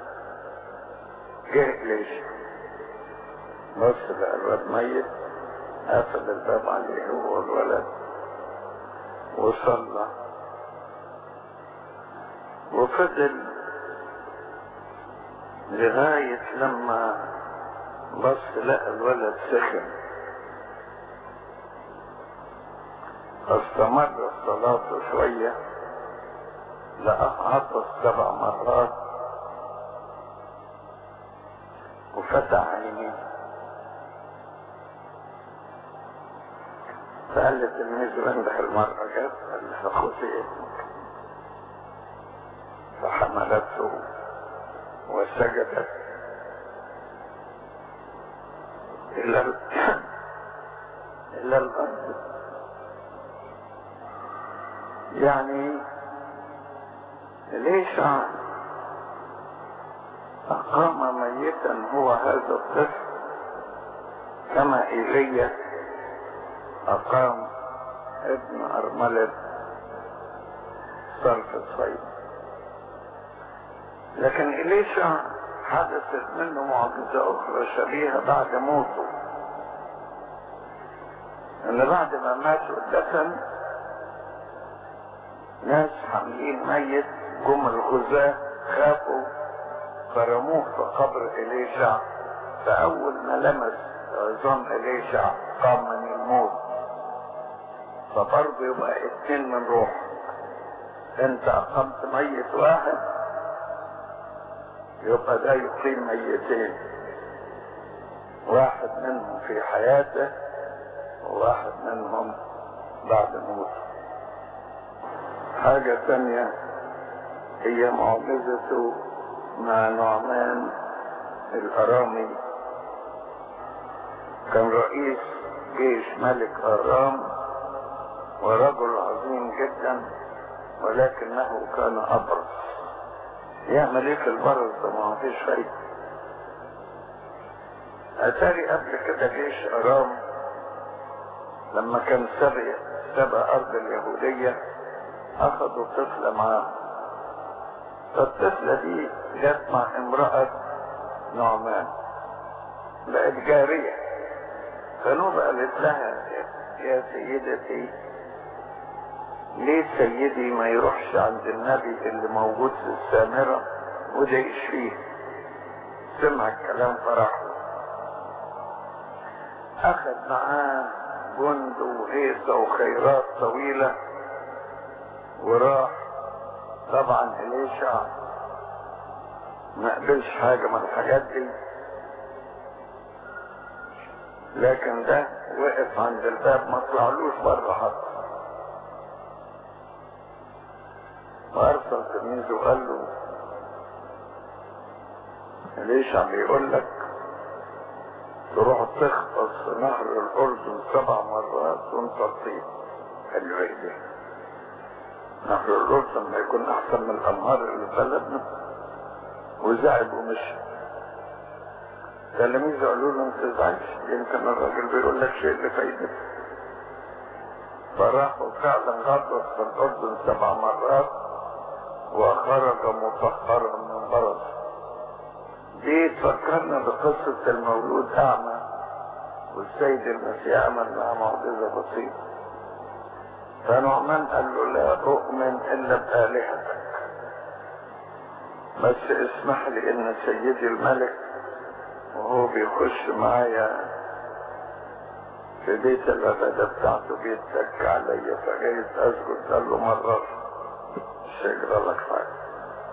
جه ليش بص لقى الواد ميت قفل الباب عليه هو والولد وصلى وفضل لغاية لما بص لقى الولد سخن استمر الصلاة شوية لقى عطس سبع مرات وفتح عينيه فقال للتلميذ انده المرة جت قال لها خذي ابنك فحملته وسجدت إلى ال... إلى الأرض يعني ليش أقام ميتا هو هذا الطفل كما إيليا أقام ابن أرملة صرف الصيد لكن إليشا حدثت منه معجزة أخرى شبيهة بعد موته إن بعد ما مات ودفن ناس حاملين ميت جم الغزاة خافوا فرموه في قبر إليشع فأول ما لمس عظام إليشع قام من الموت فبرضه يبقى اتنين من روح انت اقمت ميت واحد يبقى ده يقيم ميتين واحد منهم في حياته وواحد منهم بعد موته حاجة تانية هي معجزته مع نعمان الأرامي كان رئيس جيش ملك أرام ورجل عظيم جدا ولكنه كان أبرص يعمل ايه في البرص ده ما فيش فايدة أتاري قبل كده جيش أرام لما كان سبق سبق أرض اليهودية أخذوا طفلة معاهم فالطفلة دي جت مع امرأة نعمان بقت جارية فنوبة قالت لها يا سيدتي ليه سيدي ما يروحش عند النبي اللي موجود في السامرة وده يشفيه سمع الكلام فرح اخذ معاه جند وهيصة وخيرات طويلة وراح طبعا إليشع ما قبلش حاجة من الحاجات دي لكن ده وقف عند الباب ما طلعلوش بره حتى وارسل تلميذه وقال له إليشع بيقول لك تروح تغطس في نهر الأردن سبع مرات وانت تطيب قال له ايه ده؟ نهر الأردن ما يكون أحسن من الأنهار اللي في بلدنا وزعل ومشي تلاميذه قالوا له ما تزعلش يمكن الراجل بيقول لك شيء لفايدتك فراحوا فعلا غطس في الأردن سبع مرات وخرج مطهرا من برص دي تفكرنا بقصة المولود أعمى والسيد المسيح عمل معاه معجزة بسيطة فنعمان قال له لا أؤمن إلا بآلهتك بس اسمح لي إن سيدي الملك وهو بيخش معايا في بيت العبادة بتاعته بيتك عليا فجايز أسجد قال له مرة مش هيجرى لك حاجة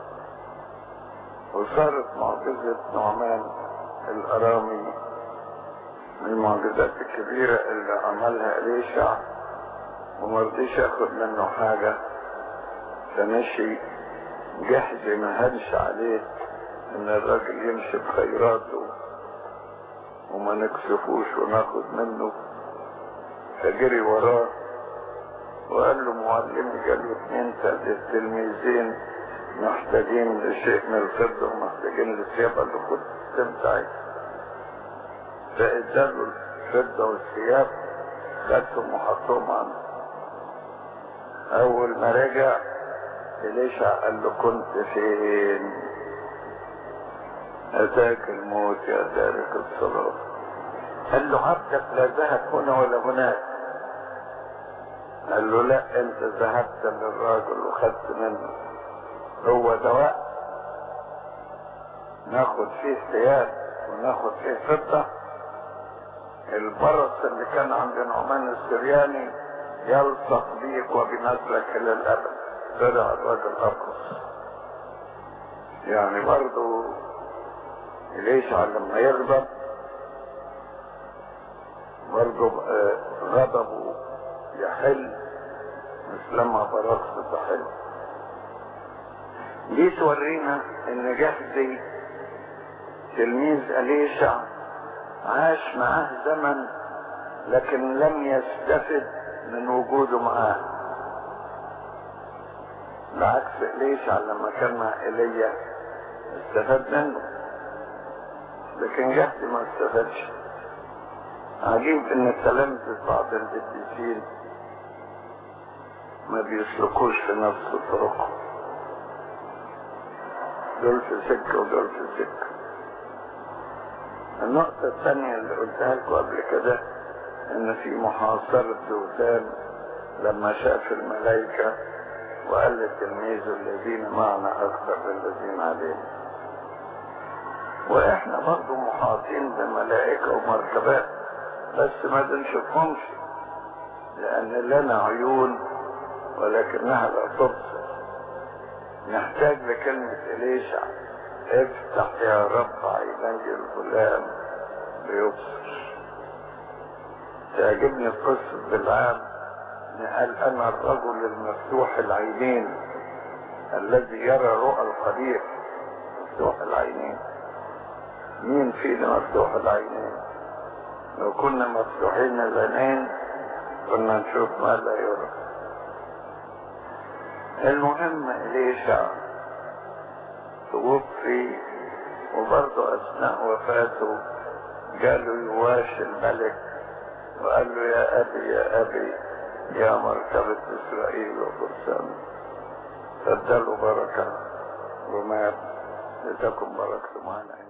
وصارت معجزة نعمان الأرامي من المعجزات الكبيرة اللي عملها إليشع ومرضيش ياخد منه حاجة فمشي جحز ما هنش عليه ان الراجل يمشي بخيراته وما نكسفوش وناخد منه فجري وراه وقال له معلمي قال له اتنين تلميذين محتاجين لشيء من الفضة ومحتاجين لثياب قال له خد استمتعي فاداله الفضة والثياب خدتهم وحطهم عنده اول ما رجع إليشع قال له كنت فين اتاك الموت يا تارك الصلاة قال له عبدك لا ذهب هنا ولا هناك قال له لا انت ذهبت للراجل وخدت منه هو دواء ناخد فيه ثياب وناخد فيه فضة البرص اللي كان عند نعمان السرياني يلصق بيك وبنسلك الى الابد طلع الراجل ابرص يعني برضو ليش لما يغضب برضو غضبه يحل مثلما برقص تحل دي تورينا ان جهزي تلميذ أليشع عاش معاه زمن لكن لم يستفد من وجوده معاه بالعكس إليشع لما كان مع ايليا استفاد منه لكن جهزي ما استفادش عجيب ان تلامذة بعض القديسين ما بيسلكوش في نفس الطرق دول في سكة ودول في سكة النقطة الثانية اللي قلتها لكم قبل كده ان في محاصرة دوثان لما شاف الملائكة وقال لتلميذه الذين معنا اكثر من الذين علينا واحنا برضو محاطين بملائكة ومركبات بس ما بنشوفهمش لان لنا عيون ولكنها لا تبصر نحتاج لكلمة إليشع افتح يا رب عيني الغلام ليبصر تعجبني قصة بالعام قال أنا الرجل المفتوح العينين الذي يرى رؤى القدير مفتوح العينين مين فينا مفتوح العينين لو كنا مفتوحين العينين كنا نشوف ما لا يرى المهم إليشع توفي وبرضه أثناء وفاته جاله يواش الملك وقال له يا أبي يا أبي يا مركبة إسرائيل وفرسان فاداله بركة ومات لتكن بركته معنا